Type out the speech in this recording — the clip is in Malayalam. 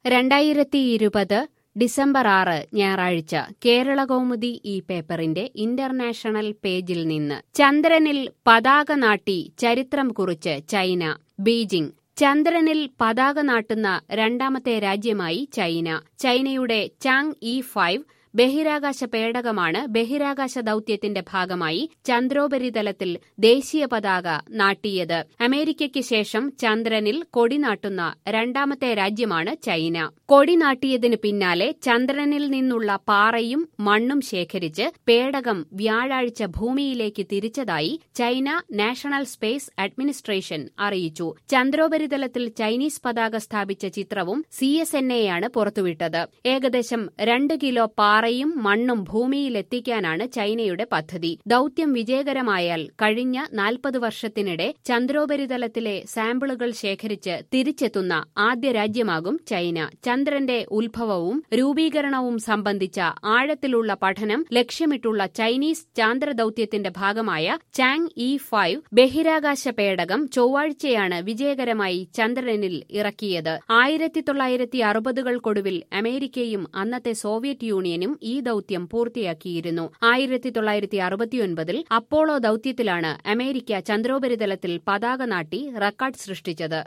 രണ്ടായിരത്തി ഇരുപത് ഡിസംബർ ആറ് ഞായറാഴ്ച കേരളകൗമുദി ഈ പേപ്പറിന്റെ ഇന്റർനാഷണൽ പേജിൽ നിന്ന് ചന്ദ്രനിൽ പതാക നാട്ടി ചരിത്രം കുറിച്ച് ചൈന ബീജിംഗ് ചന്ദ്രനിൽ പതാക നാട്ടുന്ന രണ്ടാമത്തെ രാജ്യമായി ചൈന ചൈനയുടെ ചാങ് ഇ ഫൈവ് ബഹിരാകാശ പേടകമാണ് ബഹിരാകാശ ദൌത്യത്തിന്റെ ഭാഗമായി ചന്ദ്രോപരിതലത്തിൽ ദേശീയ പതാക നാട്ടിയത് അമേരിക്കയ്ക്ക് ശേഷം ചന്ദ്രനിൽ കൊടി നാട്ടുന്ന രണ്ടാമത്തെ രാജ്യമാണ് ചൈന കൊടി നാട്ടിയതിനു പിന്നാലെ ചന്ദ്രനിൽ നിന്നുള്ള പാറയും മണ്ണും ശേഖരിച്ച് പേടകം വ്യാഴാഴ്ച ഭൂമിയിലേക്ക് തിരിച്ചതായി ചൈന നാഷണൽ സ്പേസ് അഡ്മിനിസ്ട്രേഷൻ അറിയിച്ചു ചന്ദ്രോപരിതലത്തിൽ ചൈനീസ് പതാക സ്ഥാപിച്ച ചിത്രവും സി എസ് എൻ എയാണ് പുറത്തുവിട്ടത് ഏകദേശം രണ്ട് കിലോ പാറയും മണ്ണും ഭൂമിയിലെത്തിക്കാനാണ് ചൈനയുടെ പദ്ധതി ദൌത്യം വിജയകരമായാൽ കഴിഞ്ഞ നാൽപ്പത് വർഷത്തിനിടെ ചന്ദ്രോപരിതലത്തിലെ സാമ്പിളുകൾ ശേഖരിച്ച് തിരിച്ചെത്തുന്ന ആദ്യ രാജ്യമാകും ചൈന ചന്ദ്രന്റെ ഉത്ഭവവും രൂപീകരണവും സംബന്ധിച്ച ആഴത്തിലുള്ള പഠനം ലക്ഷ്യമിട്ടുള്ള ചൈനീസ് ചാന്ദ്രദൌത്യത്തിന്റെ ഭാഗമായ ചാങ് ഇ ഫൈവ് ബഹിരാകാശ പേടകം ചൊവ്വാഴ്ചയാണ് വിജയകരമായി ചന്ദ്രനിൽ ഇറക്കിയത് ആയിരത്തി തൊള്ളായിരത്തി അറുപതുകൾക്കൊടുവിൽ അമേരിക്കയും അന്നത്തെ സോവിയറ്റ് യൂണിയനും ഈ ദൌത്യം പൂർത്തിയാക്കിയിരുന്നു ആയിരത്തി തൊള്ളായിരത്തി അറുപത്തിയൊൻപതിൽ അപ്പോളോ ദൌത്യത്തിലാണ് അമേരിക്ക ചന്ദ്രോപരിതലത്തിൽ പതാക നാട്ടി റെക്കോർഡ് സൃഷ്ടിച്ചത്